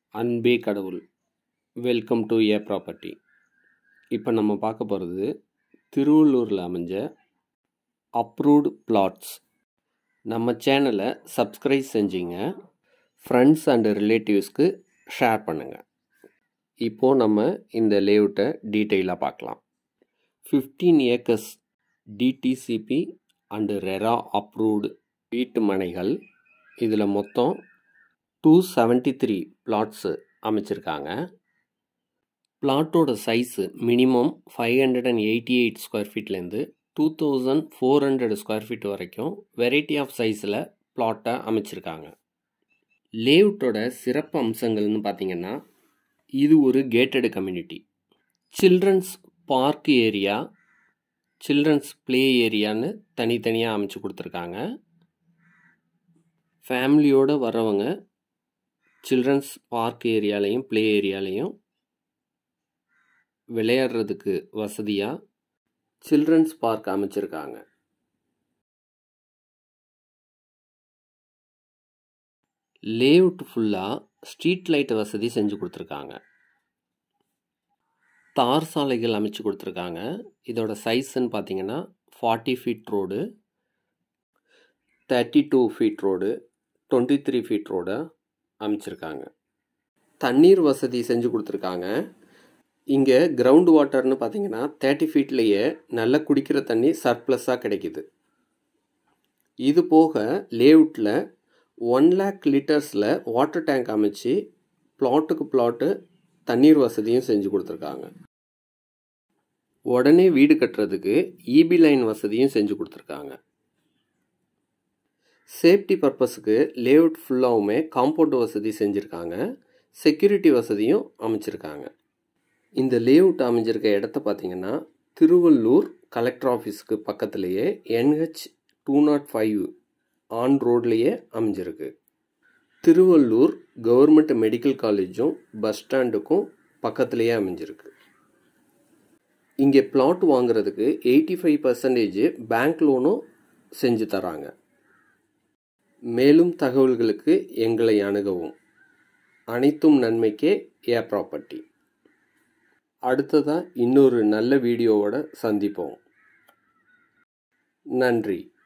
அன்பே கடவுள் welcome to A property இப்போ நம்ம பார்க்க போகிறது திருவள்ளூரில் அமைஞ்ச அப்ரூவ்டு பிளாட்ஸ் நம்ம சேனலை சப்ஸ்கிரைப் செஞ்சீங்க ஃப்ரெண்ட்ஸ் அண்டு ரிலேட்டிவ்ஸ்க்கு ஷேர் பண்ணுங்கள் இப்போது நம்ம இந்த லேஅவுட்டை டீட்டெயிலாக பார்க்கலாம் fifteen acres DTCP and RERA approved வீட்டு மனைகள் இதில் மொத்தம் டூ செவன்ட்டி த்ரீ பிளாட்ஸு அமைச்சிருக்காங்க பிளாட்டோட size minimum five hundred and eighty eight square ஃபீட்லேருந்து two thousand four hundred square feet வரைக்கும் வெரைட்டி ஆஃப் சைஸில் பிளாட்டை அமைச்சிருக்காங்க லேஅவுட்டோட சிறப்பு அம்சங்கள்னு பார்த்தீங்கன்னா இது ஒரு gated community children's park area children's play ஏரியான்னு தனித்தனியாக அமைச்சு கொடுத்துருக்காங்க ஃபேமிலியோடு வர்றவங்க சில்ட்ரன்ஸ் பார்க் ஏரியாலையும் ப்ளே ஏரியாலையும் விளையாடுறதுக்கு வசதியாக சில்ட்ரன்ஸ் பார்க் அமைச்சிருக்காங்க லேஅவுட் ஃபுல்லாக ஸ்ட்ரீட் லைட் வசதி செஞ்சு கொடுத்துருக்காங்க தார் சாலைகள் அமைச்சு கொடுத்துருக்காங்க இதோட சைஸ்ன்னு பார்த்தீங்கன்னா forty feet road thirty two feet road twenty three feet ரோடை அமைச்சிருக்காங்க தண்ணீர் வசதி செஞ்சு கொடுத்துருக்காங்க இங்கே கிரவுண்ட் வாட்டர்னு பார்த்தீங்கன்னா தேர்ட்டி ஃபீட்லேயே நல்ல குடிக்கிற தண்ணி சர்ப்ளஸாக கிடைக்கிது இது போக லேஅவுட்டில் ஒன் லேக் லிட்டர்ஸில் வாட்டர் டேங்க் அமைச்சு பிளாட்டுக்கு பிளாட்டு தண்ணீர் வசதியும் செஞ்சு கொடுத்துருக்காங்க உடனே வீடு கட்டுறதுக்கு இபி லைன் வசதியும் செஞ்சு கொடுத்துருக்காங்க சேஃப்டி பர்பஸுக்கு லேஅவுட் ஃபுல்லாகவுமே காம்பவுண்ட் வசதி செஞ்சுருக்காங்க செக்யூரிட்டி வசதியும் அமைச்சிருக்காங்க இந்த லேஅவுட் அமைஞ்சிருக்க இடத்த பார்த்தீங்கன்னா திருவள்ளூர் கலெக்டர் ஆஃபீஸுக்கு பக்கத்துலேயே NH two nought five on ரோட்லேயே அமைஞ்சிருக்கு திருவள்ளூர் கவர்மெண்ட் மெடிக்கல் காலேஜும் பஸ் ஸ்டாண்டுக்கும் பக்கத்துலேயே அமைஞ்சிருக்கு இங்கே பிளாட் வாங்குறதுக்கு எயிட்டி ஃபைவ் பர்சன்டேஜ் பேங்க் லோனும் செஞ்சு தராங்க மேலும் தகவல்களுக்கு எங்களை அணுகவும் அனைத்தும் நன்மைக்கே ஏ ப்ராப்பர்ட்டி அடுத்ததாக இன்னொரு நல்ல வீடியோவோட சந்திப்போம் நன்றி